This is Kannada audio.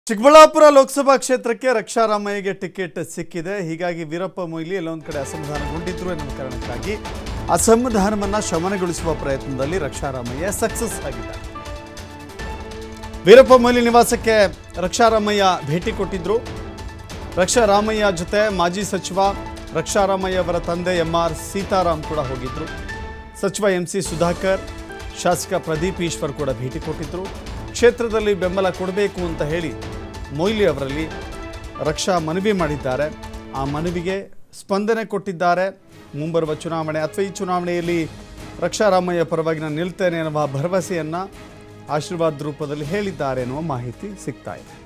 ಚಿಕ್ಕಬಳ್ಳಾಪುರ ಲೋಕಸಭಾ ಕ್ಷೇತ್ರಕ್ಕೆ ರಕ್ಷಾರಾಮಯ್ಯಗೆ ಟಿಕೆಟ್ ಸಿಕ್ಕಿದೆ ಹೀಗಾಗಿ ವೀರಪ್ಪ ಮೊಯ್ಲಿ ಎಲ್ಲೊಂದು ಕಡೆ ಅಸಮಾಧಾನಗೊಂಡಿದ್ರು ಎನ್ನುವ ಕಾರಣಕ್ಕಾಗಿ ಅಸಮಾಧಾನವನ್ನ ಶಮನಗೊಳಿಸುವ ಪ್ರಯತ್ನದಲ್ಲಿ ರಕ್ಷಾರಾಮಯ್ಯ ಸಕ್ಸಸ್ ಆಗಿದ್ದಾರೆ ವೀರಪ್ಪ ಮೊಯ್ಲಿ ನಿವಾಸಕ್ಕೆ ರಕ್ಷಾರಾಮಯ್ಯ ಭೇಟಿ ಕೊಟ್ಟಿದ್ರು ರಕ್ಷಾರಾಮಯ್ಯ ಜೊತೆ ಮಾಜಿ ಸಚಿವ ರಕ್ಷಾರಾಮಯ್ಯ ಅವರ ತಂದೆ ಎಂ ಆರ್ ಸೀತಾರಾಮ್ ಕೂಡ ಹೋಗಿದ್ರು ಸಚಿವ ಎಂ ಸಿ ಸುಧಾಕರ್ ಶಾಸಕ ಪ್ರದೀಪ್ ಈಶ್ವರ್ ಕೂಡ ಭೇಟಿ ಕೊಟ್ಟಿದ್ರು ಕ್ಷೇತ್ರದಲ್ಲಿ ಬೆಂಬಲ ಕೊಡಬೇಕು ಅಂತ ಹೇಳಿ ಮೊಯ್ಲಿ ಅವರಲ್ಲಿ ರಕ್ಷಾ ಮನವಿ ಮಾಡಿದ್ದಾರೆ ಆ ಮನವಿಗೆ ಸ್ಪಂದನೆ ಕೊಟ್ಟಿದ್ದಾರೆ ಮುಂಬರುವ ಚುನಾವಣೆ ಅಥವಾ ಈ ಚುನಾವಣೆಯಲ್ಲಿ ರಕ್ಷಾರಾಮಯ್ಯ ಪರವಾಗಿ ನಾನು ನಿಲ್ತೇನೆ ಎನ್ನುವ ಭರವಸೆಯನ್ನು ಆಶೀರ್ವಾದ ರೂಪದಲ್ಲಿ ಹೇಳಿದ್ದಾರೆ ಎನ್ನುವ ಮಾಹಿತಿ ಸಿಗ್ತಾ ಇದೆ